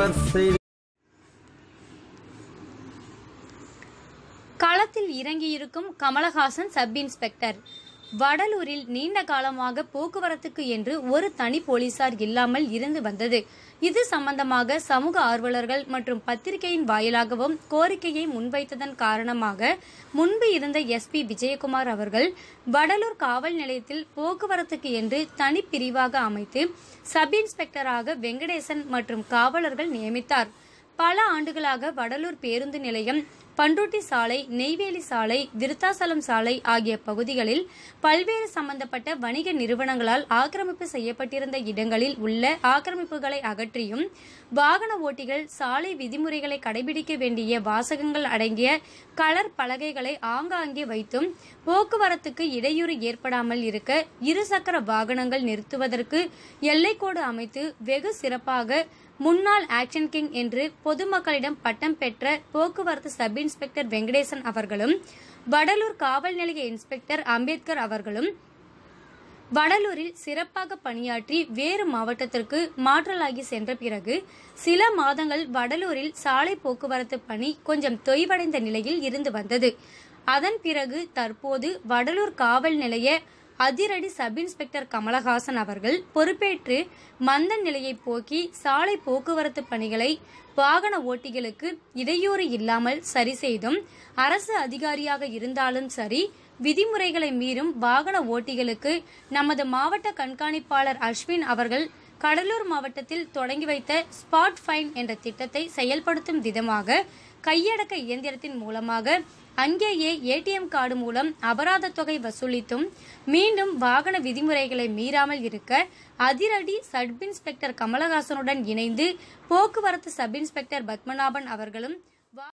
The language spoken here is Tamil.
தலைவர் செய்தி களத்தில் இறங்கியிருக்கும் கமலஹாசன் சப் இன்ஸ்பெக்டர் வடலூரில் நீண்ட காலமாக போக்குவரத்துக்கு என்று ஒரு தனி போலீசார் இல்லாமல் இருந்து வந்தது இது சம்பந்தமாக சமூக ஆர்வலர்கள் மற்றும் பத்திரிகையின் வாயிலாகவும் கோரிக்கையை முன்வைத்ததன் காரணமாக முன்பு இருந்த எஸ்பி விஜயகுமார் அவர்கள் வடலூர் காவல் நிலையத்தில் போக்குவரத்துக்கு என்று தனிப்பிரிவாக அமைத்து சப் இன்ஸ்பெக்டராக வெங்கடேசன் மற்றும் காவலர்கள் நியமித்தார் பல ஆண்டுகளாக வடலூர் பேருந்து நிலையம் பண்ருட்டி சாலை நெய்வேலி சாலை விருத்தாசலம் சாலை ஆகிய பகுதிகளில் பல்வேறு சம்பந்தப்பட்ட வணிக நிறுவனங்களால் ஆக்கிரமிப்பு செய்யப்பட்டிருந்த இடங்களில் உள்ள ஆக்கிரமிப்புகளை அகற்றியும் வாகன ஓட்டிகள் சாலை விதிமுறைகளை கடைபிடிக்க வேண்டிய வாசகங்கள் அடங்கிய கலர் பலகைகளை ஆங்காங்கே வைத்தும் போக்குவரத்துக்கு இடையூறு ஏற்படாமல் இருக்க இருசக்கர வாகனங்கள் நிறுத்துவதற்கு எல்லைக்கோடு அமைத்து வெகு சிறப்பாக முன்னாள் ஆக்ஷன் கிங் என்று பொதுமக்களிடம் பட்டம் பெற்ற போக்குவரத்து சப் இன்ஸ்பெக்டர் வெங்கடேசன் அவர்களும் வடலூர் காவல் நிலைய இன்ஸ்பெக்டர் அம்பேத்கர் அவர்களும் வடலூரில் சிறப்பாக பணியாற்றி வேறு மாவட்டத்திற்கு மாற்றலாகி சென்ற பிறகு சில மாதங்கள் வடலூரில் சாலை போக்குவரத்து பணி கொஞ்சம் தொய்வடைந்த நிலையில் இருந்து வந்தது அதன் பிறகு தற்போது வடலூர் காவல் நிலைய அதிரடி சப் இன்ஸ்பெக்டர் கமலஹாசன் அவர்கள் பொறுப்பேற்று மந்த நிலையை போக்கி சாலை போக்குவரத்து பணிகளை வாகன ஓட்டிகளுக்கு இடையூறு இல்லாமல் சரி செய்தும் அரசு அதிகாரியாக இருந்தாலும் சரி விதிமுறைகளை மீறும் வாகன ஓட்டிகளுக்கு நமது மாவட்ட கண்காணிப்பாளர் அஸ்வின் அவர்கள் கடலூர் மாவட்டத்தில் தொடங்கி வைத்த ஸ்பாட் ஃபைன் என்ற திட்டத்தை செயல்படுத்தும் விதமாக கையடக்க இயந்திரத்தின் மூலமாக அங்கேயே ஏடிஎம் கார்டு மூலம் அபராத தொகை வசூலித்தும் மீண்டும் வாகன விதிமுறைகளை மீறாமல் இருக்க அதிரடி சப் இன்ஸ்பெக்டர் கமலஹாசனுடன் இணைந்து போக்குவரத்து சப் இன்ஸ்பெக்டர் பத்மநாபன் அவர்களும்